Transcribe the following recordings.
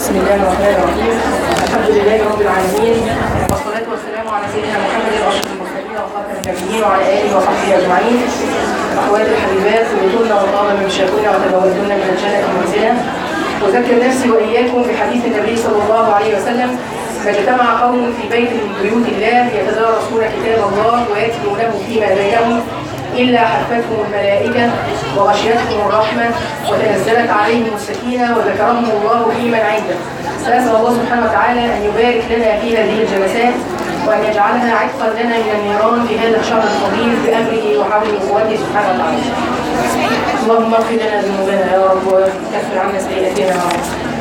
بسم الله الرحمن الرحيم الحمد لله رب العالمين والصلاة والسلام على سيدنا محمد أشرف المرسلين وخاتم النبيين وعلى آله وصحبه أجمعين أخواتي الحبيبات طلبتن وطاب من شاكونا وتبوتن من الجنة منزلا أذكر نفسي وإياكم بحديث النبي صلى الله عليه وسلم ما اجتمع قوم في بيت من بيوت الله يتدارسون كتاب الله ويتلونه فيما بينهم إلا حفتهم الملائكة وغشيتهم الرحمة وتنزلت عليهم السكينة وذكرهم الله في من عنده فأسأل الله سبحانه وتعالى أن يبارك لنا في هذه الجلسات وأن يجعلها عتقا لنا من النيران في هذا الشهر الفضيل بأمره وحوله وقوته سبحانه وتعالى اللهم اغفر لنا ذنوبنا يا رب وكفر عنا سيئاتنا يا رب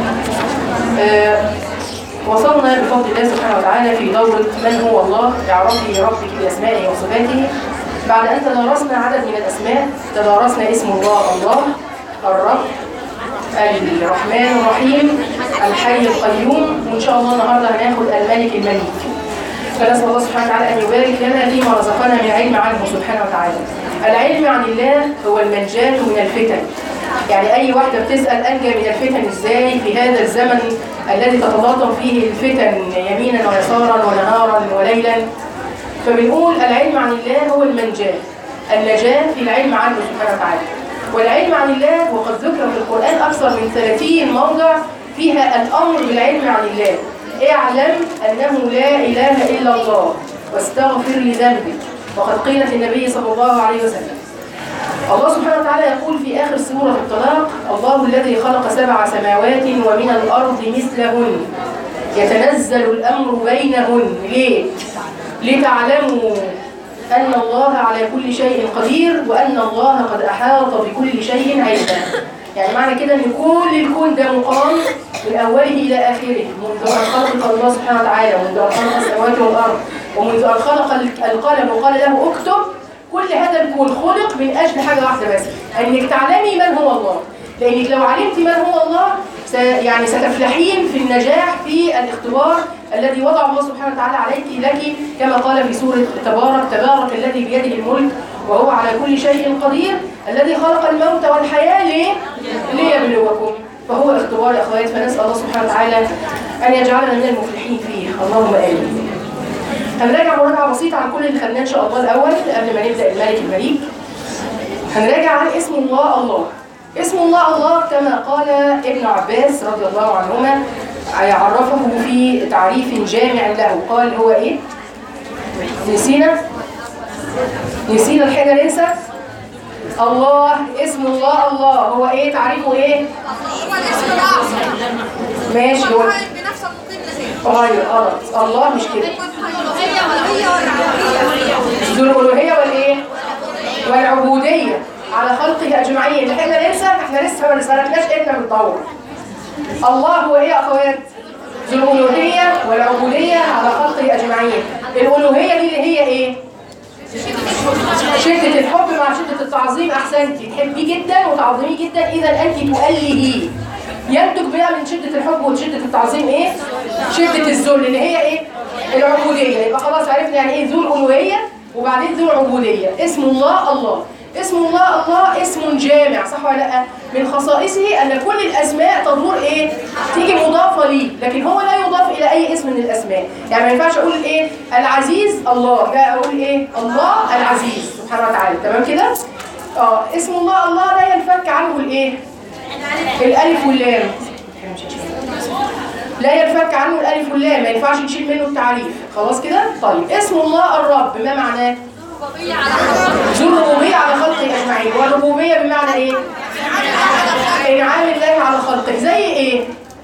آه، وصلنا بفضل الله سبحانه وتعالى في دورة من هو الله اعرفي ربك بأسمائه وصفاته بعد أن تدارسنا عدد من الأسماء تدارسنا اسم الله الله الرب الرحمن الرحيم الحي القيوم وإن شاء الله النهاردة هناخد الملك المليك فنسأل الله سبحانه وتعالى أن يبارك لنا فيما رزقنا من علم عنه سبحانه وتعالى العلم عن الله هو المنجاة من الفتن يعني أي واحدة بتسأل أنجى من الفتن إزاي في هذا الزمن الذي تتلاطم فيه الفتن يمينا ويسارا ونهارا وليلا فبنقول العلم عن الله هو المنجاة النجاة في العلم عنه سبحانه وتعالى والعلم عن الله وقد ذكر في القرآن أكثر من 30 موضع فيها الأمر بالعلم عن الله اعلم أنه لا إله إلا الله واستغفر لذنبك وقد قيل في النبي صلى الله عليه وسلم الله سبحانه وتعالى يقول في آخر سورة الطلاق الله الذي خلق سبع سماوات ومن الأرض مثلهن يتنزل الأمر بينهن ليه؟ لتعلموا أن الله على كل شيء قدير وأن الله قد أحاط بكل شيء علما يعني معنى كده أن كل الكون ده مقام من أوله إلى آخره منذ أن خلق الله سبحانه وتعالى ومنذ أن خلق السماوات والأرض ومنذ أن خلق القلم وقال له اكتب كل هذا الكون خلق من أجل حاجة واحدة بس أنك تعلمي من هو الله لأنك لو علمت من هو الله س- يعني ستفلحين في النجاح في الاختبار الذي وضع الله سبحانه وتعالى عليك لك كما قال في سورة تبارك تبارك الذي بيده الملك وهو على كل شيء قدير الذي خلق الموت والحياة ليه؟ ليبلوكم فهو اختبار يا أخوات فنسأل الله سبحانه وتعالى أن يجعلنا من المفلحين فيه اللهم آمين هنراجع مراجعة بسيطة عن كل اللي خدناه إن شاء الله الأول قبل ما نبدأ الملك المليك هنراجع عن اسم الله الله اسم الله الله كما قال ابن عباس رضي الله عنهما عرفه في تعريف جامع له قال هو ايه نسينا نسينا الحاجة ننسى الله اسم الله الله هو ايه تعريفه ايه هو الاسم الاعظم ماشي هو هو قائم بنفسه مقيم له غير غلط الله مش كده الالوهيه والعبوديه ذو الألوهية والإيه؟ والعبودية على خلقه أجمعين لحقنا ننسى احنا لسه ما سرقناش إحنا بنطور الله هو إيه يا أخوات؟ ذو الألوهية والعبودية على خلقه أجمعين الألوهية دي اللي هي إيه؟ شدة الحب مع شدة التعظيم أحسنتي تحبيه جدا وتعظميه جدا إذا أنت تؤلهيه ينتج بقى من شدة الحب وشدة التعظيم إيه؟ شدة الذل اللي هي إيه؟ العبودية يبقى خلاص عرفنا يعني إيه ذو الألوهية وبعدين ذو العبودية اسم الله الله اسم الله الله اسم جامع صح ولا لا من خصائصه ان كل الاسماء تدور ايه تيجي مضافه ليه لكن هو لا يضاف الى اي اسم من الاسماء يعني ما ينفعش اقول ايه العزيز الله لا اقول ايه الله العزيز سبحانه وتعالى تمام كده اه اسم الله الله لا ينفك عنه الايه الالف واللام لا ينفك عنه الالف واللام ما ينفعش نشيل منه التعريف خلاص كده طيب اسم الله الرب ما معناه الربوبيه على خلقه ذو الربوبية على خلقه أجمعين والربوبية بمعنى إيه؟ إنعام الله على خلقه زي إيه؟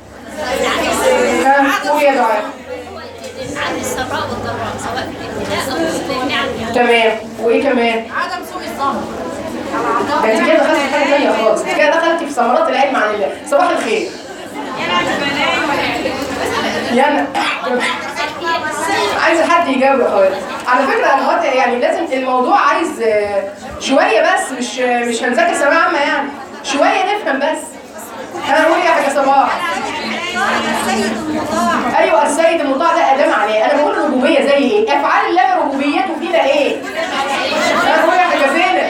ها قول يا دعاء عن السراء والضراء سواء في الابتلاء او في النعم يعني تمام وإيه كمان؟ عدم سوء الظن ده أنت كده دخلت في حاجة تانية خالص أنت كده دخلت في ثمرات العلم عن الله صباح الخير يلا عايز حد يجاوب يا اخوات على فكره يا اخوات يعني لازم الموضوع عايز آه، شويه بس مش مش هنذاكر ثانويه عامه يعني شويه نفهم بس انا اقول يا حاجه صباح السيد المطاع ايوه السيد المطاع ده اداه معناه انا بقول ربوبيه زي ايه افعال الله ربوبيته فينا ايه انا بقول يا حاجه زينب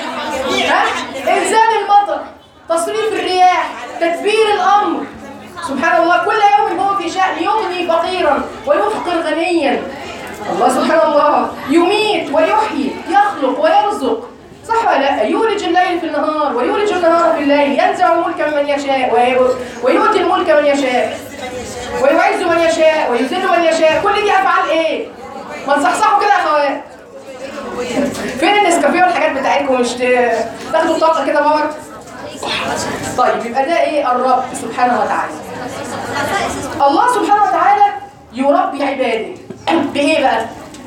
ها انزال المطر تصريف الرياح تدبير الامر سبحان الله كل يوم هو في شأن يغني فقيرا ويفقر غنيا الله سبحان الله يميت ويحيي يخلق ويرزق صح ولا لا يولج الليل في النهار ويولج النهار في الليل ينزع الملك من يشاء وي- ويؤتي الملك من يشاء ويعز من يشاء ويذل من يشاء كل دي افعال ايه ما تصحصحوا كده يا اخوات فين النسكافيه والحاجات بتاعتكم مش ت- تاخدوا الطاقه كده باور طيب يبقى ده ايه الرب سبحانه وتعالى الله سبحانه وتعالى يربي عباده بايه بقى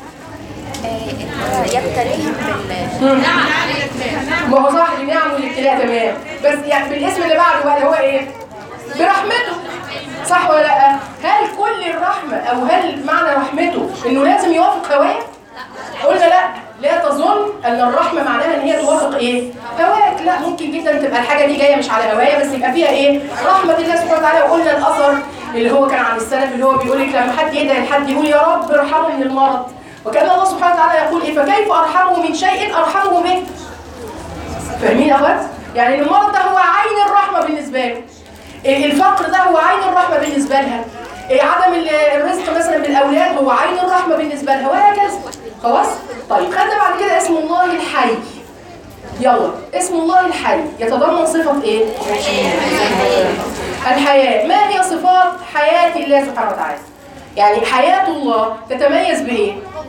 يبتليهم بال ما هو صح النعم والابتلاء تمام بس يعني بالاسم اللي بعده بقى اللي هو ايه برحمته صح ولا لا هل كل الرحمه او هل معنى رحمته انه لازم يوافق هوايا قلنا لا لا تظن ان الرحمه معناها ان هي توافق ايه هواك لا ممكن جدا تبقى الحاجه دي جايه مش على هوايا بس يبقى فيها ايه رحمه الله سبحانه وتعالى وقلنا الاثر اللي هو كان عن السلف اللي هو بيقول لك لما حد يدعي لحد يقول يا رب ارحمه من المرض وكان الله سبحانه وتعالى يقول ايه فكيف ارحمه من شيء ارحمه به فاهمين يا اخوات؟ يعني المرض ده هو عين الرحمه بالنسبه له. إيه الفقر ده هو عين الرحمه بالنسبه لها. إيه عدم ال- الرزق مثلا بالاولاد هو عين الرحمه بالنسبه لها وهكذا. خلاص؟ طيب خدنا بعد كده اسم الله الحي. يلا اسم الله الحي يتضمن صفه ايه؟ الحياه، ما هي صفات حياه الله سبحانه وتعالى؟ يعني حياه الله تتميز بايه؟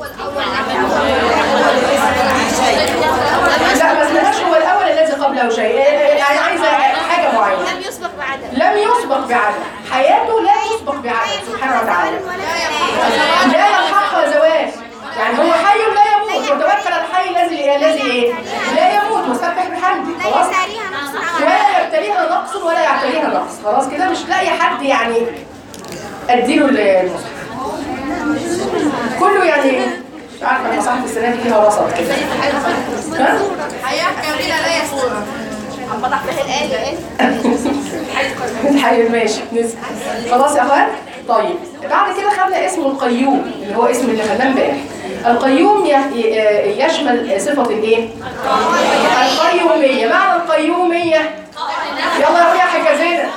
لا ما اسمهاش هو الاول الذي قبله شيء يعني عايزه حاجه معينه لم يسبق بعدم لم يسبق بعدم حياته لا تسبق بعدم سبحانه وتعالى لا يلحقها زواج يعني هو حي لا يموت وتوكل على الحي الذي الذي ايه لا يموت وسبح بحمده خلاص ولا يبتليها نقص ولا يعتريها نقص خلاص كده مش لاقي حد يعني اديله المصحف كله يعني مش عارفه مصحف السنه دي فيها وسط كده ها؟ حياة كاملة لا يسوع عم بضع فيها الآية إيه؟ الحي ماشي نسمع خلاص يا اخوان طيب بعد كده خدنا اسم القيوم اللي هو اسم اللي خدناه امبارح القيوم ي- ي- يشمل صفة الايه؟ القيومية معنى القيومية يلا يا اخويا حاجة زينة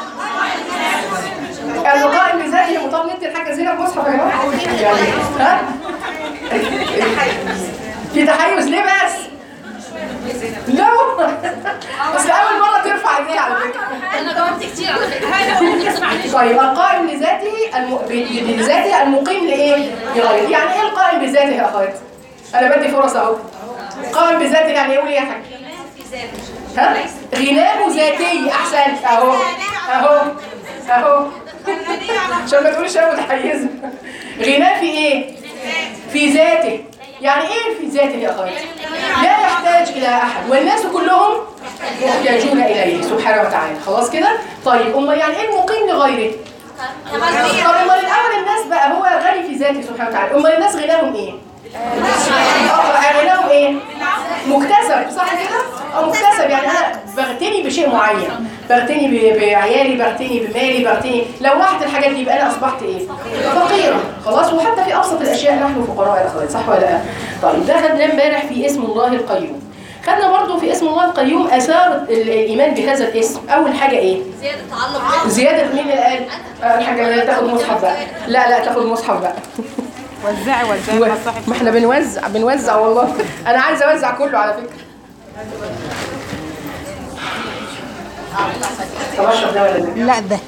القائم بذاته مطابق ندي الحاجة زينة بمصحف يا جماعة يعني ها؟ في تحيز ليه بس؟ لا بس أول مرة ترفع ايديها على فكرة انا جاوبت كتير على فكره اسمع طيب القائم لذاته الم... ب- بذاته المقيم لايه؟ لغيره يعني ايه القائم بذاته يا اخوات؟ انا بدي فرص اهو قائم بذاته يعني يقول ايه يا حاج؟ ها؟ غناه ذاتي احسنت اهو اهو اهو عشان ما تقوليش انا متحيزه غناه في ايه؟ في ذاته يعني ايه في ذاته يا اخوات؟ لا يحتاج الى احد والناس كلهم محتاجون اليه سبحانه وتعالى خلاص كده؟ طيب امال يعني ايه المقيم لغيره؟ طب امال الاول الناس بقى هو غني في ذاته سبحانه وتعالى امال الناس غناهم ايه؟ اه غناهم ايه؟ مكتسب صح كده؟ اه مكتسب يعني انا بغتني بشيء معين بغتني ب- بعيالي بغتني بمالي بغتني لو راحت الحاجات دي يبقى انا اصبحت ايه؟ فقيرا خلاص وحتى في ابسط الاشياء نحن فقراء يا اخوات صح ولا لا؟ طيب ده خدناه امبارح في اسم الله القيوم خدنا برضو في اسم الله القيوم اثار ال- الايمان بهذا الاسم اول حاجه ايه؟ زياده تعلق زيادة مين اللي قال؟ آه، الحاجة اللي تاخد مصحف بقى لا لا تاخد مصحف بقى وزعي وزعي و- المصاحف ما احنا بنوزع بنوزع والله انا عايزه اوزع كله على فكره طب اشرب ده ولا ده؟ لا ده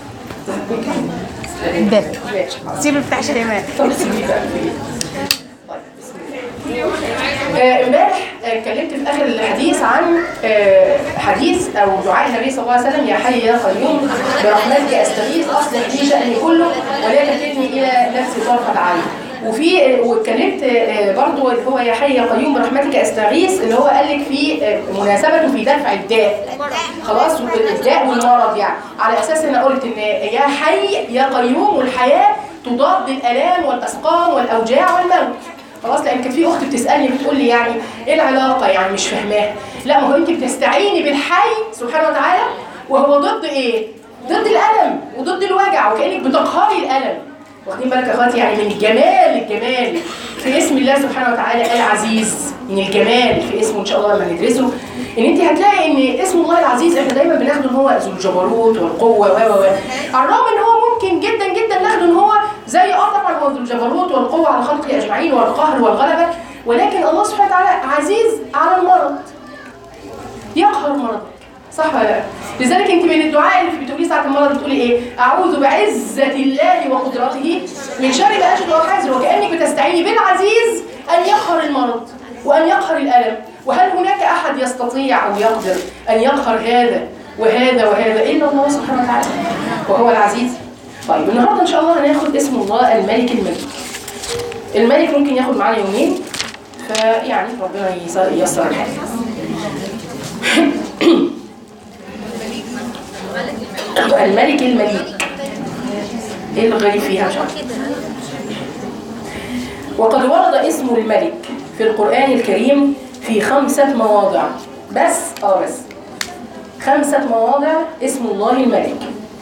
ده ماشي سيب بتاع شيماء طب سيبيه بقى طيب بسم الله. آه، امبارح آه، اتكلمت في اخر الحديث عن آه، حديث او دعاء النبي صلى الله عليه وسلم يا حي يا قيوم برحمتك استغيث اصلح لي شاني كله ولا تكلني الى نفسي طرفه عين وفي آه، واتكلمت آه، برضو اللي هو يا حي يا قيوم برحمتك استغيث اللي هو قال لك في آه، مناسبته في دفع الداء خلاص الداء والمرض يعني على اساس ان قلت ان يا حي يا قيوم والحياه تضاد الالام والاسقام والاوجاع والموت خلاص لان كانت في اخت بتسالني بتقول لي يعني ايه العلاقه يعني مش فاهماها لا ما هو انت بتستعيني بالحي سبحانه وتعالى وهو ضد ايه ضد الالم وضد الوجع وكانك بتقهري الالم واخدين بالك يا اخواتي يعني من جمال الجمال في اسم الله سبحانه وتعالى العزيز من الجمال في اسمه ان شاء الله لما ندرسه ان انت هتلاقي ان اسم الله العزيز احنا دايما بناخده ان هو ذو الجبروت والقوه و و و على الرغم ان هو ممكن والقوة على خلقه أجمعين والقهر والغلبة ولكن الله سبحانه وتعالى عزيز على المرض يقهر مرضك صح ولا لا؟ لذلك انت من الدعاء اللي بتقوليه ساعة المرض بتقولي ايه؟ اعوذ بعزة الله وقدرته من شر ما اجد وحاذر وكأنك بتستعيني بالعزيز ان يقهر المرض وان يقهر الالم وهل هناك احد يستطيع او يقدر ان يقهر هذا وهذا وهذا الا الله سبحانه وتعالى وهو العزيز طيب النهارده ان شاء الله هناخد اسم الله الملك الملك الملك ممكن ياخد معانا يومين فيعني ربنا يس- ييسر الحال الملك المليك ايه الغريب فيها مش عارفه وقد ورد اسم الملك في القرآن الكريم في خمسة مواضع بس اه بس خمسة مواضع اسم الله الملك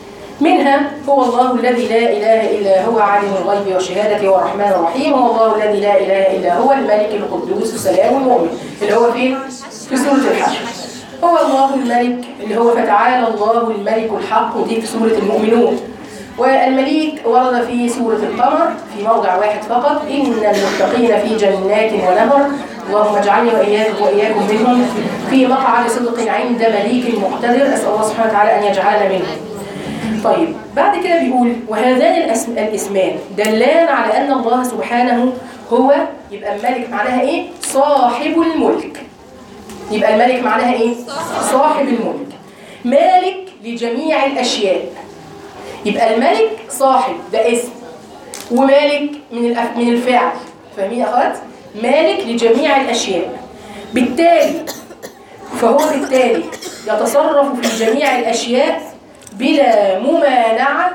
منها هو الله الذي لا إله إلا هو عالم الغيب والشهادة هو الرحمن الرحيم هو الله الذي لا إله إلا هو الملك القدوس السلام المؤمن اللي هو فين؟ في سورة الحشر هو الله الملك اللي هو فتعالى الله الملك الحق ودي في سورة المؤمنون والمليك ورد في سورة القمر في موضع واحد فقط إن المتقين في جنات ونهر اللهم اجعلني وإياكم وإياكم منهم في مقعد صدق عند مليك مقتدر أسأل الله سبحانه وتعالى أن يجعلنا منهم طيب بعد كده بيقول وهذان الاسم الاسمان دلان على ان الله سبحانه هو يبقى الملك معناها ايه صاحب الملك يبقى الملك معناها ايه صاحب الملك مالك لجميع الاشياء يبقى الملك صاحب ده اسم ومالك من الأف... من الفعل فاهمين يا اخوات مالك لجميع الاشياء بالتالي فهو بالتالي يتصرف في جميع الاشياء بلا ممانعة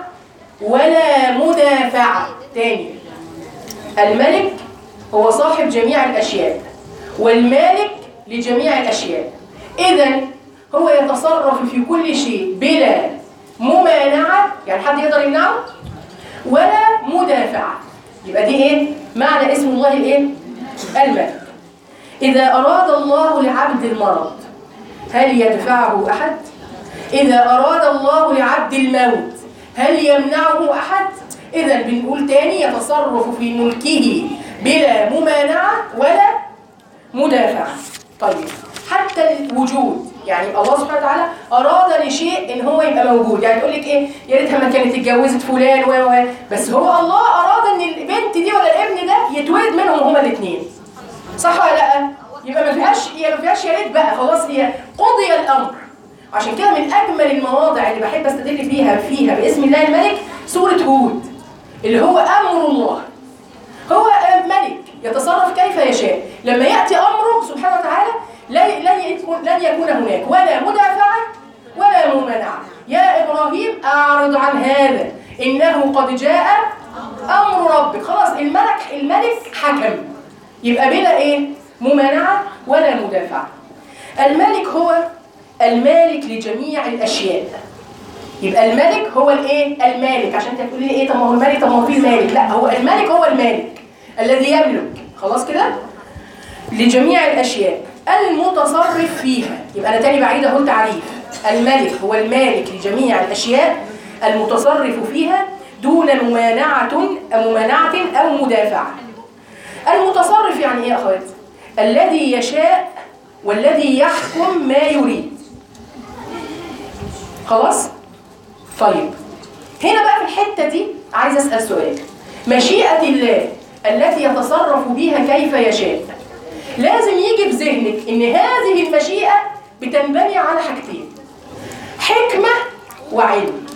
ولا مدافعة تاني الملك هو صاحب جميع الأشياء والمالك لجميع الأشياء إذا هو يتصرف في كل شيء بلا ممانعة يعني حد يقدر يمنعه ولا مدافعة يبقى دي إيه؟ معنى اسم الله الإيه؟ الملك إذا أراد الله لعبد المرض هل يدفعه أحد؟ إذا أراد الله لعبد الموت هل يمنعه أحد؟ إذا بنقول تاني يتصرف في ملكه بلا ممانعة ولا مدافعة طيب حتى الوجود يعني الله سبحانه وتعالى أراد لشيء إن هو يبقى موجود يعني تقول لك إيه يا ريتها ما كانت اتجوزت فلان و و بس هو الله أراد إن البنت دي ولا الابن ده يتولد منهم هما الاثنين صح ولا لا؟ يبقى ما فيهاش هي ما فيهاش يا ريت بقى خلاص هي قضي الأمر عشان كده من اجمل المواضع اللي بحب استدل بيها فيها باسم الله الملك سوره هود اللي هو امر الله هو ملك يتصرف كيف يشاء لما ياتي امره سبحانه وتعالى لا- لن يكون لن يكون هناك ولا مدافعه ولا ممانعه يا ابراهيم اعرض عن هذا انه قد جاء امر ربك خلاص الملك الملك حكم يبقى بلا ايه ممانعه ولا مدافعه الملك هو المالك لجميع الاشياء يبقى الملك هو الايه المالك عشان انت تقولي لي ايه طب ما هو الملك طب ما هو في المالك لا هو الملك هو المالك الذي يملك خلاص كده لجميع الاشياء المتصرف فيها يبقى انا تاني بعيد اهو التعريف الملك هو المالك لجميع الاشياء المتصرف فيها دون ممانعة ممانعة أو مدافعة المتصرف يعني إيه يا أخوات؟ الذي يشاء والذي يحكم ما يريد خلاص؟ طيب هنا بقى في الحتة دي عايز أسأل سؤال مشيئة الله التي يتصرف بها كيف يشاء لازم يجي في ذهنك ان هذه المشيئة بتنبني على حاجتين حكمة وعلم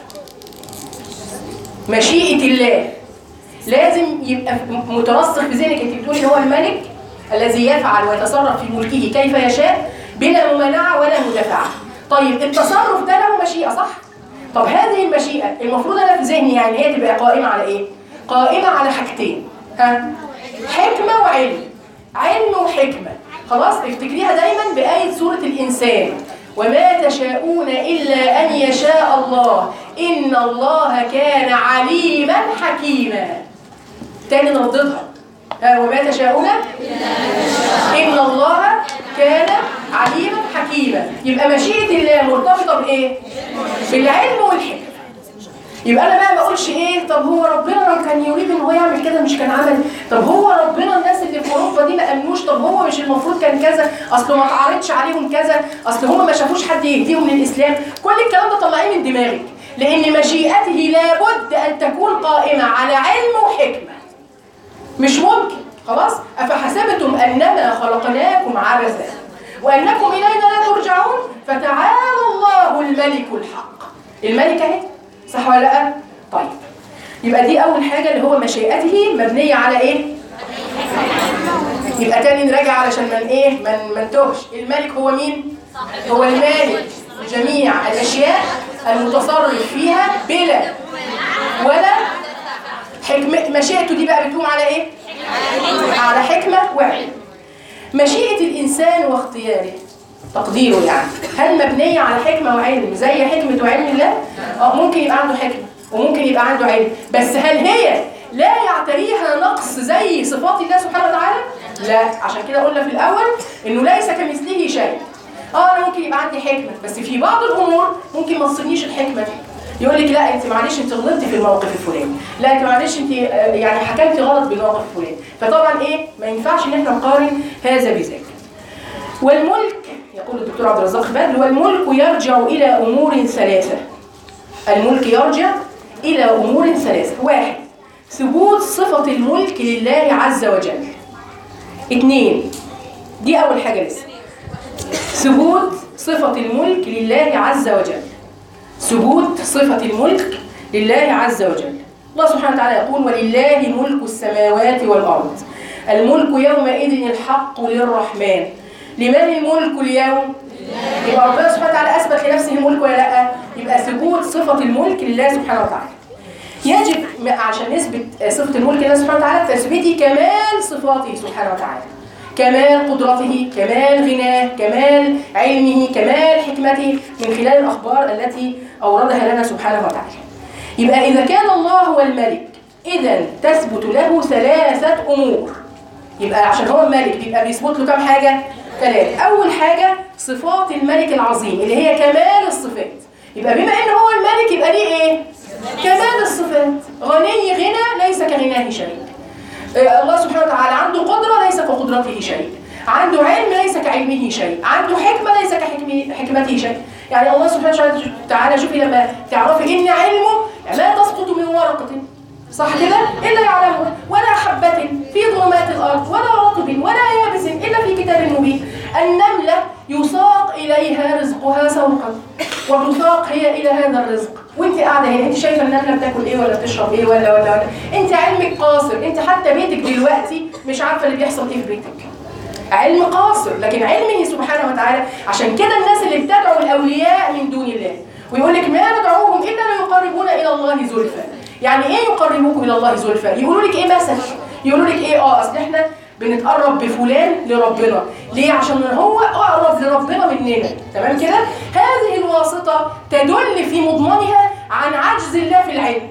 مشيئة الله لازم يبقى مترسخ في ذهنك انت بتقولي هو الملك الذي يفعل ويتصرف في ملكه كيف يشاء بلا ممانعة ولا مدافعة طيب التصرف ده له مشيئة صح؟ طب هذه المشيئة المفروض انا في ذهني يعني هي تبقى قائمة على ايه؟ قائمة على حاجتين ها؟ حكمة وعلم علم وحكمة خلاص افتكريها دايما بآية سورة الإنسان وما تشاءون إلا أن يشاء الله إن الله كان عليما حكيما تاني نرددها ها وما تشاءون إن الله كان عليما حكيما يبقى مشيئة الله مرتبطة بإيه؟ بالعلم والحكمة يبقى انا بقى ما اقولش ايه طب هو ربنا لو كان يريد ان هو يعمل كده مش مش كان عمل طب هو ربنا الناس اللي في اوروبا دي ما امنوش طب هو مش المفروض كان كذا اصل ما اتعرضش عليهم كذا اصل هم ما شافوش حد يهديهم للاسلام كل الكلام ده طلعيه من دماغك لان مشيئته لابد ان تكون قائمه على علم وحكمه مش ممكن خلاص أفحسبتم أنما خلقناكم عبثا وأنكم إلينا لا ترجعون فتعالى الله الملك الحق الملك أهي صح ولا لا؟ طيب يبقى دي أول حاجة اللي هو مشيئته مبنية على إيه؟ يبقى تاني نراجع علشان من إيه؟ من ما نتوهش الملك هو مين؟ هو المالك جميع الأشياء المتصرف فيها بلا ولا حكمة مشيئته دي بقى بتقوم على إيه؟ على حكمة وعلم مشيئة الإنسان واختياره تقديره يعني هل مبنية على حكمة وعلم زي حكمة وعلم الله؟ اه ممكن يبقى عنده حكمة وممكن يبقى عنده علم بس هل هي لا يعتريها نقص زي صفات الله سبحانه وتعالى؟ لا عشان كده قلنا في الأول إنه ليس كمثله شيء اه انا ممكن يبقى عندي حكمة بس في بعض الأمور ممكن ما تصلنيش الحكمة دي يقول لك لا انت معلش انت غلطتي في الموقف الفلاني لا انت معلش انت آه، يعني حكمتي غلط بالموقف الفلاني فطبعا ايه ما ينفعش ان احنا نقارن هذا بذاك والملك يقول الدكتور عبد الرزاق بدر والملك يرجع الى امور ثلاثه الملك يرجع الى امور ثلاثه واحد ثبوت صفه الملك لله عز وجل اثنين دي اول حاجه لسه ثبوت صفه الملك لله عز وجل ثبوت صفة الملك لله عز وجل الله سبحانه وتعالى يقول ولله ملك السماوات والأرض الملك يومئذ الحق للرحمن لمن الملك اليوم؟ يبقى ربنا سبحانه وتعالى أثبت لنفسه الملك ولا لا؟ يبقى ثبوت صفة الملك لله سبحانه وتعالى يجب م- عشان نثبت صفة الملك لله سبحانه وتعالى تثبيت كمال صفاته سبحانه وتعالى كمال قدرته كمال غناه كمال علمه كمال حكمته من خلال الأخبار التي أوردها لنا سبحانه وتعالى يبقى إذا كان الله هو الملك إذا تثبت له ثلاثة أمور يبقى عشان هو الملك بيبقى بيثبت له كام حاجة؟ ثلاثة أول حاجة صفات الملك العظيم اللي هي كمال الصفات يبقى بما إن هو الملك يبقى ليه إيه؟ كمال الصفات غني غنى ليس كغناه شيء آه، الله سبحانه وتعالى عنده قدرة ليس كقدرته شيء عنده علم ليس كعلمه شيء عنده حكمة ليس كحكمته شيء يعني الله سبحانه وتعالى شوفي لما تعرفي ان علمه لا تسقط من ورقة صح كده؟ إلا يعلمها ولا حبة في ظلمات الأرض ولا رطب ولا يابس إلا في كتاب مبين النملة يساق إليها رزقها سوقا وتساق هي إلى هذا الرزق وانت قاعدة هنا انت شايفة النملة بتاكل ايه ولا بتشرب ايه ولا ولا ولا انت علمك قاصر انت حتى بيتك دلوقتي مش عارفة اللي بيحصل ايه في بيتك علم قاصر لكن علمه سبحانه وتعالى عشان كده الناس اللي بتدعو الاولياء من دون الله ويقول لك ما ندعوهم الا ليقربونا الى الله زلفى يعني ايه يقربوكم الى الله زلفى يقولوا لك ايه مثل يقولوا لك ايه اه اصل احنا بنتقرب بفلان لربنا ليه عشان هو اقرب لربنا مننا تمام كده هذه الواسطه تدل في مضمونها عن عجز الله في العلم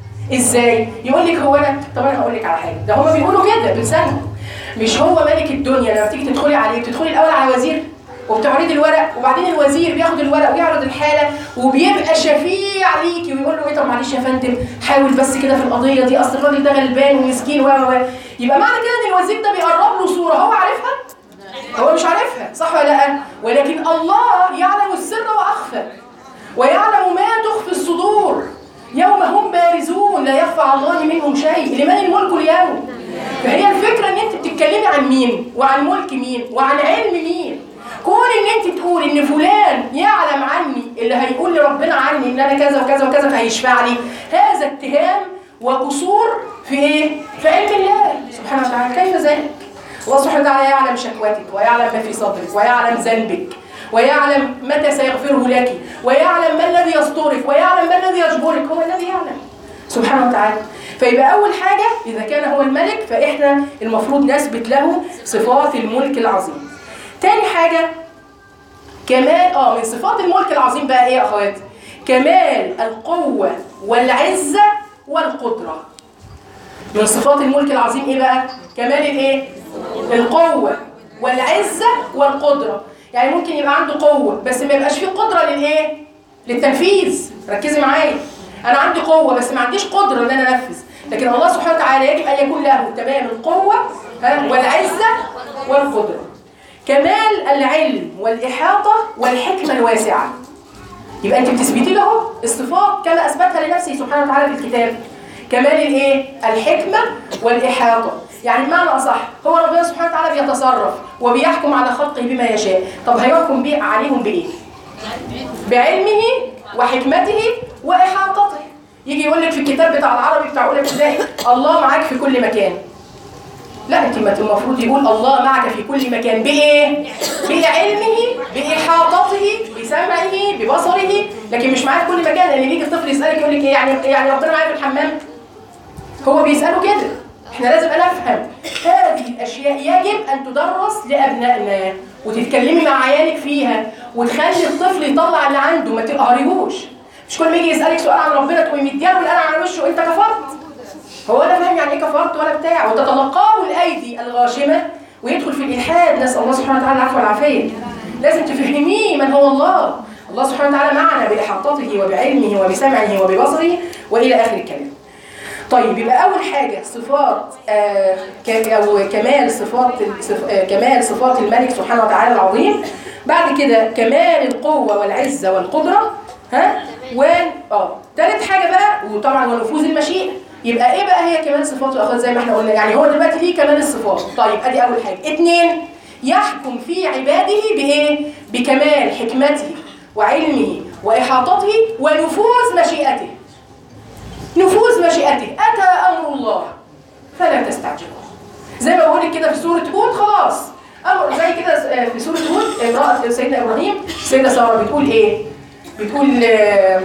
ازاي يقول لك هو انا طب انا هقول لك على حاجه ده هما بيقولوا كده بلسانهم مش هو ملك الدنيا لما تيجي تدخلي عليه بتدخلي الاول على وزير وبتعرضي الورق وبعدين الوزير بياخد الورق ويعرض الحاله وبيبقى شفيع ليكي ويقول له ايه طب معلش يا فندم حاول بس كده في القضيه دي اصل الراجل ده غلبان ومسكين و و يبقى معنى كده ان الوزير ده بيقرب له صوره هو عارفها هو مش عارفها صح ولا لا ولكن الله يعلم السر واخفى ويعلم ما تخفي الصدور يوم هم بارزون لا يخفى على الله منهم شيء لمن الملك اليوم فهي الفكره ان انت بتتكلمي عن مين وعن ملك مين وعن علم مين كون ان انت تقول ان فلان يعلم عني اللي هيقول لربنا عني ان انا كذا وكذا وكذا فهيشفع لي هذا اتهام وقصور في ايه في علم الله سبحانه وتعالى كيف ذلك الله سبحانه وتعالى يعلم شكوتك ويعلم ما في صدرك ويعلم ذنبك ويعلم متى سيغفره لك ويعلم ما الذي يسترك ويعلم ما الذي يجبرك هو الذي يعلم سبحانه وتعالى فيبقى أول حاجة إذا كان هو الملك فإحنا المفروض نثبت له صفات الملك العظيم تاني حاجة كمال اه من صفات الملك العظيم بقى ايه يا اخواتي كمال القوة والعزة والقدرة من صفات الملك العظيم ايه بقى كمال الايه القوة والعزة والقدرة يعني ممكن يبقى عنده قوة بس ما يبقاش فيه قدرة للايه للتنفيذ ركزي معايا انا عندي قوة بس ما عنديش قدرة ان انا انفذ لكن الله سبحانه وتعالى يجب ان يكون له تمام القوه ها والعزه والقدره كمال العلم والاحاطه والحكمه الواسعه يبقى انت بتثبتي له الصفات كما اثبتها لنفسه سبحانه وتعالى في الكتاب كمال الايه الحكمه والاحاطه يعني بمعنى اصح هو ربنا سبحانه وتعالى بيتصرف وبيحكم على خلقه بما يشاء طب هيحكم بيه عليهم بايه بعلمه وحكمته واحاطته يجي يقول لك في الكتاب بتاع العربي بتاع اولى ابتدائي الله معاك في كل مكان لا انت ما- المفروض يقول الله معك في كل مكان بايه بعلمه باحاطته بسمعه ببصره لكن مش معاه في كل مكان لان يجي الطفل يسالك يقول لك ايه يعني يعني ربنا معايا في الحمام هو بيساله كده احنا لازم نفهم هذه الاشياء يجب ان تدرس لابنائنا وتتكلمي مع عيالك فيها وتخلي الطفل يطلع اللي عنده ما تقهريهوش مش كل ما يجي يسالك سؤال عن ربنا تقومي مدياله القلم على وشه انت كفرت هو انا فاهم يعني ايه كفرت ولا بتاع وتتلقاه الايدي الغاشمه ويدخل في الالحاد نسال الله سبحانه وتعالى العفو والعافيه لازم تفهميه من هو الله الله سبحانه وتعالى معنا باحاطته وبعلمه وبسمعه وببصره والى اخر الكلام طيب يبقى اول حاجه صفات آه ك- او كمال صفات صف آه كمال صفات الملك سبحانه وتعالى العظيم بعد كده كمال القوه والعزه والقدره ها و اه ثالث حاجه بقى وطبعا ونفوذ المشيئه يبقى ايه بقى هي كمال صفات واخوات زي ما احنا قلنا يعني هو دلوقتي ليه كمال الصفات طيب ادي اول حاجه اثنين يحكم في عباده بايه بكمال حكمته وعلمه واحاطته ونفوذ مشيئته نفوذ مشيئته أتى أمر الله فلا تستعجلوا زي ما بقول لك كده في سورة هود خلاص أمر زي كده في سورة هود امرأة سيدنا إبراهيم سيدة سارة بتقول إيه؟ بتقول آه،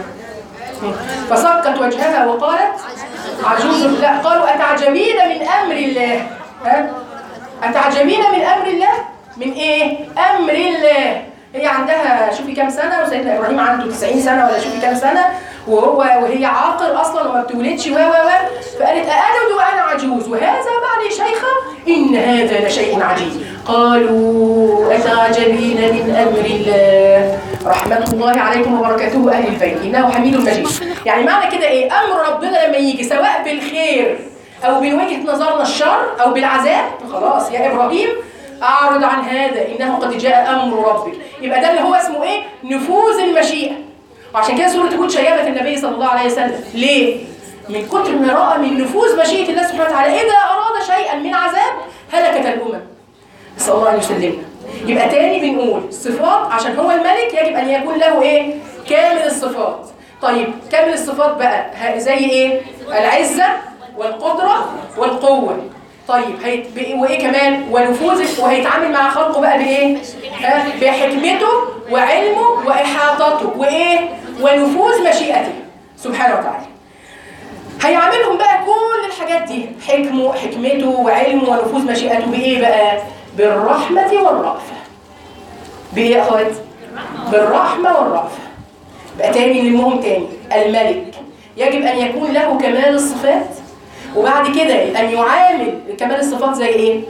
فصكت وجهها وقالت عجوز لا قالوا أتعجبين من أمر الله ها؟ أتعجبين من أمر الله؟ من إيه؟ أمر الله هي عندها شوفي كام سنة وسيدنا إبراهيم عنده 90 سنة ولا شوفي كام سنة وهو وهي عاقر أصلا وما بتولدش و و و فقالت أألد وأنا عجوز وهذا بعلي شيخة إن هذا لشيء عجيب قالوا أتعجبين من أمر الله رحمة الله عليكم وبركاته أهل البيت إنه حميد مجيد يعني معنى كده إيه أمر ربنا لما يجي سواء بالخير أو من وجهة نظرنا الشر أو بالعذاب خلاص يا إبراهيم أعرض عن هذا إنه قد جاء أمر ربك يبقى ده اللي هو اسمه إيه نفوذ المشيئة وعشان كده سورة هود شيبت النبي صلى الله عليه وسلم ليه؟ من كتر ما رأى من نفوذ مشيئة الله سبحانه وتعالى إذا أراد شيئا من عذاب هلكت الأمم نسأل الله أن يسلمنا يبقى تاني بنقول الصفات عشان هو الملك يجب أن يكون له إيه؟ كامل الصفات طيب كامل الصفات بقى ه- زي إيه؟ العزة والقدرة والقوة طيب هيت... بإيه- وايه كمان ونفوذه وهيتعامل مع خلقه بقى بايه ها؟ بحكمته وعلمه واحاطته وايه ونفوذ مشيئته سبحانه وتعالى هيعاملهم بقى كل الحاجات دي حكمه حكمته وعلمه ونفوذ مشيئته بايه بقى بالرحمه والرأفه بايه يا اخوات بالرحمه والرأفه بقى تاني نلمهم تاني الملك يجب ان يكون له كمال الصفات وبعد كده ان يعامل كمال الصفات زي ايه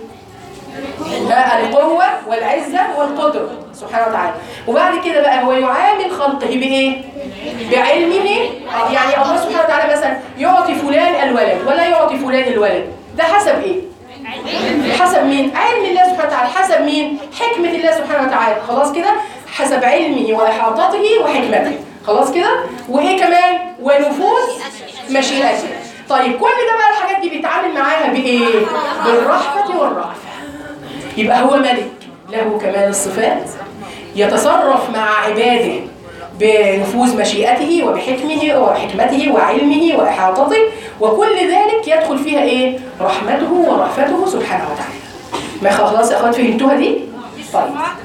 ها، القوة والعزة والقدرة سبحانه وتعالى وبعد كده بقى هو يعامل خلقه بإيه؟ بعلمه آه، يعني الله سبحانه وتعالى مثلا يعطي فلان الولد ولا يعطي فلان الولد ده حسب إيه؟ حسب مين؟ علم الله سبحانه وتعالى حسب مين؟ حكمة الله سبحانه وتعالى خلاص كده؟ حسب علمه وإحاطته وحكمته خلاص كده؟ وإيه كمان؟ ونفوذ مشيئته طيب كل ده بقى الحاجات دي بيتعامل معاها بإيه؟ بالرحمة والرأفة يبقى هو ملك له كمال الصفات يتصرف مع عباده بنفوذ مشيئته وبحكمه وحكمته وعلمه وإحاطته وكل ذلك يدخل فيها إيه؟ رحمته ورأفته سبحانه وتعالى ما خلاص يا أخوات فهمتوها دي؟ طيب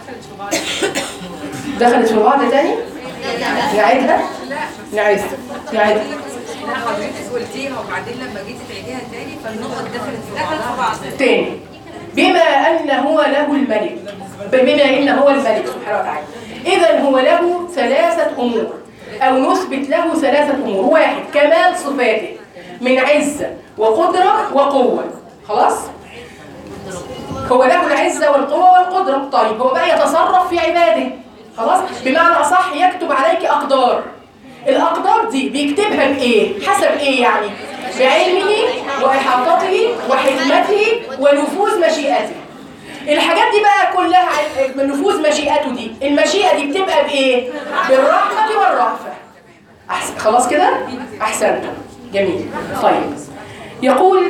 دخلت في بعض تاني؟ نعيدها؟ نعيدها نعيدها حضرتك قلتيها وبعدين لما جيتي تعيديها تاني فالنقط دخلت في بعضها تاني بما أن هو له الملك بما أن هو الملك سبحانه وتعالى إذا هو له ثلاثة أمور أو نثبت له ثلاثة أمور واحد كمال صفاته من عزة وقدرة وقوة خلاص؟ هو له العزة والقوة والقدرة طيب هو بقى يتصرف في عباده خلاص بمعنى أصح يكتب عليك أقدار الأقدار دي بيكتبها بإيه؟ حسب إيه يعني؟ بعلمه واحاطته وحكمته ونفوذ مشيئته الحاجات دي بقى كلها عن- من نفوذ مشيئته دي المشيئه دي بتبقى بايه بالرحمه والرأفه أحسن خلاص كده احسنتم جميل طيب يقول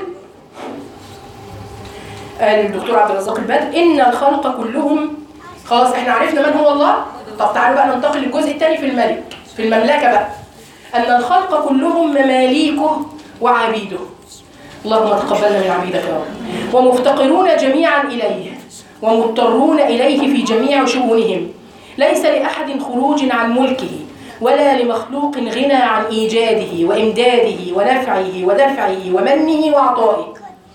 قال الدكتور عبد الرزاق البدر ان الخلق كلهم خلاص احنا عرفنا من هو الله طب تعالوا بقى ننتقل للجزء الثاني في الملك في المملكه بقى ان الخلق كلهم مماليكه وعبيده اللهم تقبلنا من عبيدك يا رب ومفتقرون جميعا اليه ومضطرون اليه في جميع شؤونهم ليس لاحد خروج عن ملكه ولا لمخلوق غنى عن ايجاده وامداده ونفعه ودفعه ومنه وعطائه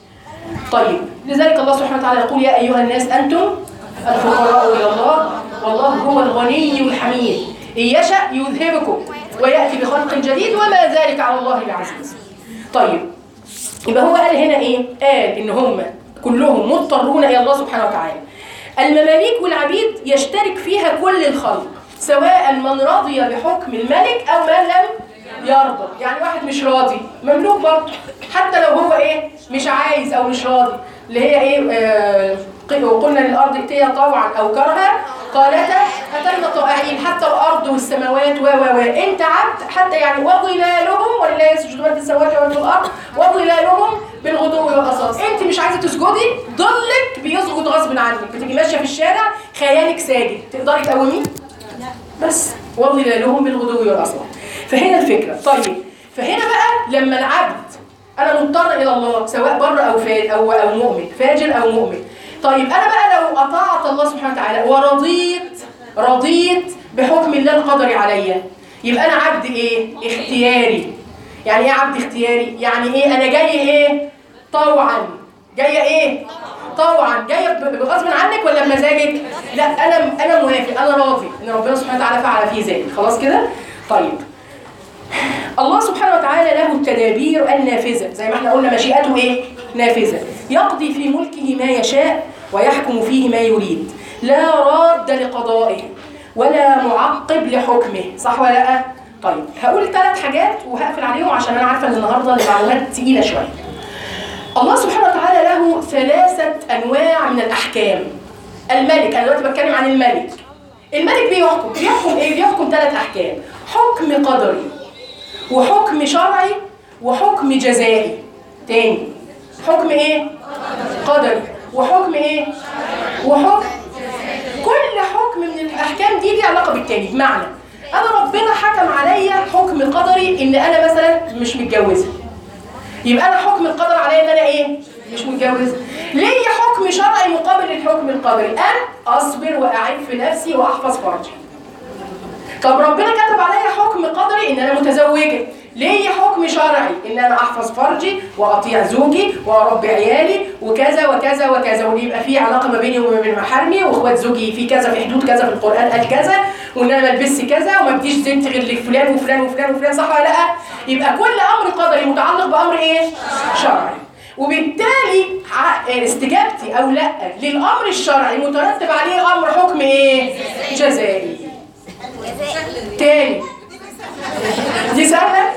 طيب لذلك الله سبحانه وتعالى يقول يا أيها الناس أنتم الفقراء إلى الله والله هو الغني الحميد إن يشأ يذهبكم ويأتي بخلق جديد وما ذلك على الله بعزيز طيب يبقى هو قال هنا إيه؟ قال إن هم كلهم مضطرون إلى الله سبحانه وتعالى المماليك والعبيد يشترك فيها كل الخلق سواء من رضي بحكم الملك أو من لم يرضى يعني واحد مش راضي مملوك برضه حتى لو هو ايه مش عايز او مش راضي اللي هي ايه آه ق- وقلنا للارض ائتيا طوعا او كرها قالتا اتينا طائعين حتى الارض والسماوات و و و انت عبد حتى يعني وظلالهم ولله يسجد من في السماوات ومن في الارض وظلالهم بالغدو والاصاص انت مش عايزه تسجدي ظلك بيسجد غصب عنك بتيجي ماشيه في الشارع خيالك ساجد تقدري تقوميه بس وظلالهم بالغدو والاصوات فهنا الفكره طيب فهنا بقى لما العبد انا مضطر الى الله سواء بر او فاجر او او مؤمن فاجر او مؤمن طيب انا بقى لو اطاعت الله سبحانه وتعالى ورضيت رضيت بحكم الله القدري عليا يبقى انا عبد ايه اختياري يعني ايه عبد اختياري يعني ايه انا جاي ايه طوعا جايه ايه طوعا جايه ب- بغصب عنك ولا بمزاجك لا انا انا موافق انا راضي ان ربنا سبحانه وتعالى فعل في ذلك خلاص كده طيب الله سبحانه وتعالى له التدابير النافذة زي ما احنا قلنا مشيئته ايه؟ نافذة يقضي في ملكه ما يشاء ويحكم فيه ما يريد لا راد لقضائه ولا معقب لحكمه صح ولا لا؟ طيب هقول ثلاث حاجات وهقفل عليهم عشان انا عارفه ان النهارده المعلومات تقيله شويه الله سبحانه وتعالى له ثلاثة أنواع من الأحكام الملك أنا دلوقتي بتكلم عن الملك الملك بيحكم بيحكم إيه؟ بيحكم ثلاث أحكام حكم قدري وحكم شرعي وحكم جزائي تاني حكم ايه قدري وحكم ايه وحكم كل حكم من الاحكام دي ليها علاقه بالتاني بمعنى انا ربنا حكم عليا حكم قدري ان انا مثلا مش متجوزه يبقى انا حكم القدر عليا ان انا ايه مش متجوزه ليا حكم شرعي مقابل الحكم القدري ان اصبر واعف نفسي واحفظ فرجي طب ربنا كتب عليا حكم قدري ان انا متزوجه ليه حكم شرعي ان انا احفظ فرجي واطيع زوجي واربي عيالي وكذا وكذا وكذا وان يبقى في علاقه ما بيني وما بين محارمي واخوات زوجي في كذا في حدود كذا في القران قال كذا وان انا ما البسش كذا وما اديش زينت غير لفلان وفلان وفلان وفلان صح ولا لا؟ يبقى كل امر قدري متعلق بامر ايه؟ شرعي وبالتالي ع- استجابتي او لا للامر الشرعي مترتب عليه امر حكم ايه؟ جزائي تاني دي سهلة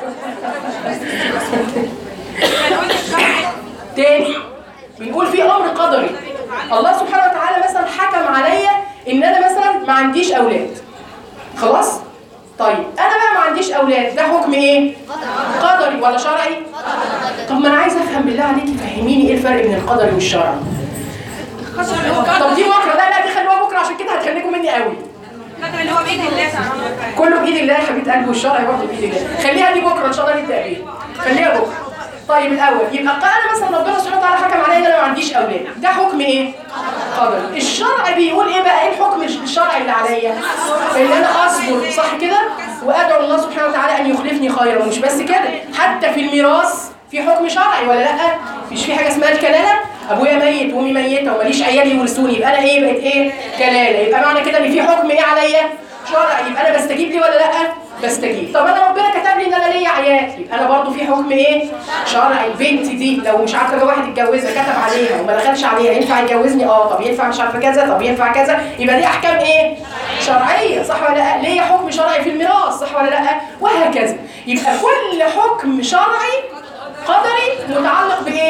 تاني بنقول في امر قدري الله سبحانه وتعالى مثلا حكم عليا ان انا مثلا ما عنديش اولاد خلاص طيب انا بقى ما عنديش اولاد ده حكم ايه قدري ولا شرعي طب ما انا عايزه افهم بالله عليكي فهميني ايه الفرق بين القدري والشرعي طب دي بكره لا لا دي خلوها بكره عشان كده هتخليكم مني قوي القدر اللي هو بايد الله سبحانه وتعالى كله بايد الله يا حبيبه قلبي والشرع برضه بايد الله خليها دي بكره ان شاء الله نبدا بيها خليها بكره طيب الاول يبقى انا مثلا ربنا سبحانه وتعالى حكم عليا ان انا ما عنديش اولاد ده حكم ايه قدري الشرع بيقول ايه بقى ايه الحكم الشرعي اللي عليا ان انا اصبر صح كده وادعو الله سبحانه وتعالى ان يخلفني خيرا ومش بس كده حتى في الميراث في حكم شرعي ولا لا مش في حاجه اسمها الكلاله ابويا ميت وامي ميته وماليش عيال يورثوني يبقى انا ايه بقيت ايه كلاله يبقى معنى كده ان في حكم ايه عليا شرعي يبقى انا بستجيب لي ولا لا بستجيب طب انا ربنا كتب لي ان انا ليا عيال يبقى انا برضو في حكم ايه شرعي البنت دي لو مش عارفه لو واحد اتجوزها كتب عليها وما دخلش عليها ينفع يتجوزني اه طب ينفع مش عارفه كذا طب ينفع كذا يبقى دي احكام ايه شرعيه صح ولا لا ليا حكم شرعي في الميراث صح ولا لا وهكذا يبقى كل حكم شرعي قدري متعلق بايه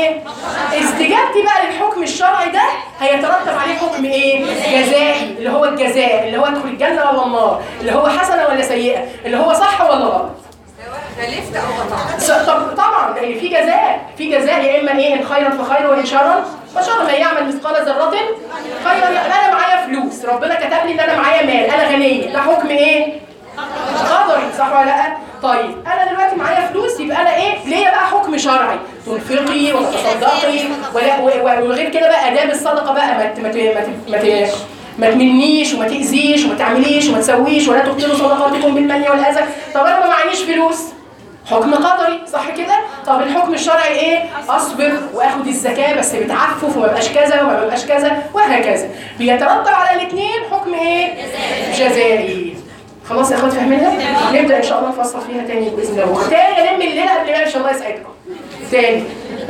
استجابتي بقى للحكم الشرعي ده هيترتب عليه حكم ايه؟ جزائي اللي هو الجزاء اللي هو ادخل الجنه ولا النار اللي هو حسنه ولا سيئه اللي هو صح ولا غلط سواء خالفت او قطعت س- طب طبعا يعني في جزاء في جزاء يا اما ايه ان خيرا فخير وان شرا فشر من يعمل مثقال ذره خيرا ي- انا معايا فلوس ربنا كتب لي ان انا معايا مال انا غنيه ده حكم ايه؟ قدري صح ولا لا؟ طيب انا دلوقتي معايا فلوس يبقى انا ايه؟ ليا بقى حكم شرعي تنفقي وتتصدقي ولا و- و- وغير كده بقى اداب الصدقه بقى ما ت- ما ت- ما ت- ما ت- ما تمنيش وما تاذيش وما تعمليش وما تسويش ولا تبطلوا صدقاتكم بالمن والاذى طب انا ما معيش فلوس حكم قدري صح كده طب الحكم الشرعي ايه اصبر واخد الزكاه بس بتعفف وما بقاش كذا وما بقاش كذا وهكذا بيترتب على الاثنين حكم ايه جزائي خلاص يا اخوات فاهمينها نبدا ان شاء الله نفصل فيها تاني باذن الله وتاني الم الليله قبل ما ان شاء الله يسعدكم تاني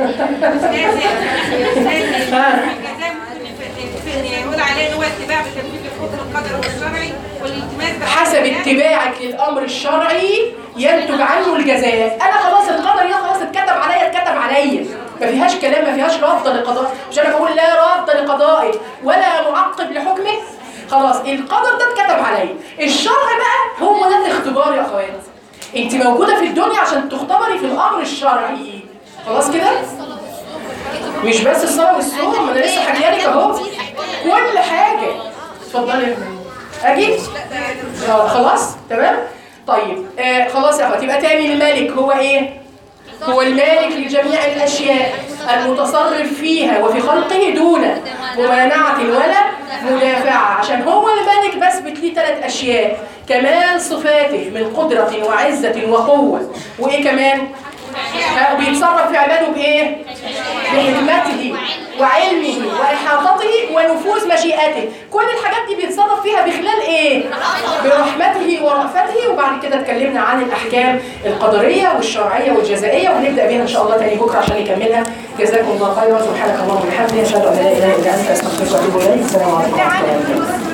ها. يقول عليه ان هو اتباع بتنفيذ الحكم القدري والشرعي والالتماس بقى حسب اتباعك للامر الشرعي ينتج عنه الجزاء انا خلاص القدر ده خلاص اتكتب عليا اتكتب عليا ما فيهاش كلام ما فيهاش رد لقضاء مش انا بقول لا رد لقضائه ولا معقب لحكمه خلاص القدر ده اتكتب عليا الشرع بقى هو ده الاختبار يا اخوات انت موجوده في الدنيا عشان تختبري في الامر الشرعي خلاص كده مش بس الصلاه والصوم انا لسه حكيالك اهو كل حاجه اتفضلي يا فندم. اجي آه، خلاص تمام طيب آه خلاص يا اخوات يبقى تاني الملك هو ايه هو المالك لجميع الاشياء المتصرف فيها وفي خلقه دون ممانعه ولا مدافعه عشان هو الملك بثبت ليه ثلاث اشياء كمال صفاته من قدره وعزه وقوه وايه كمان آه، بيتصرف في عباده بايه بحكمته وعلمه وإحاطته ونفوذ مشيئته كل الحاجات دي بيتصرف فيها بخلال إيه؟ برحمته ورأفته وبعد كده اتكلمنا عن الأحكام القدرية والشرعية والجزائية وهنبدأ بيها إن شاء الله تاني بكرة عشان نكملها جزاكم الله خيرا سبحانك اللهم وبحمدك أشهد أن لا إله إلا أنت أستغفرك وأتوب إليك السلام عليكم ورحمة الله وبركاته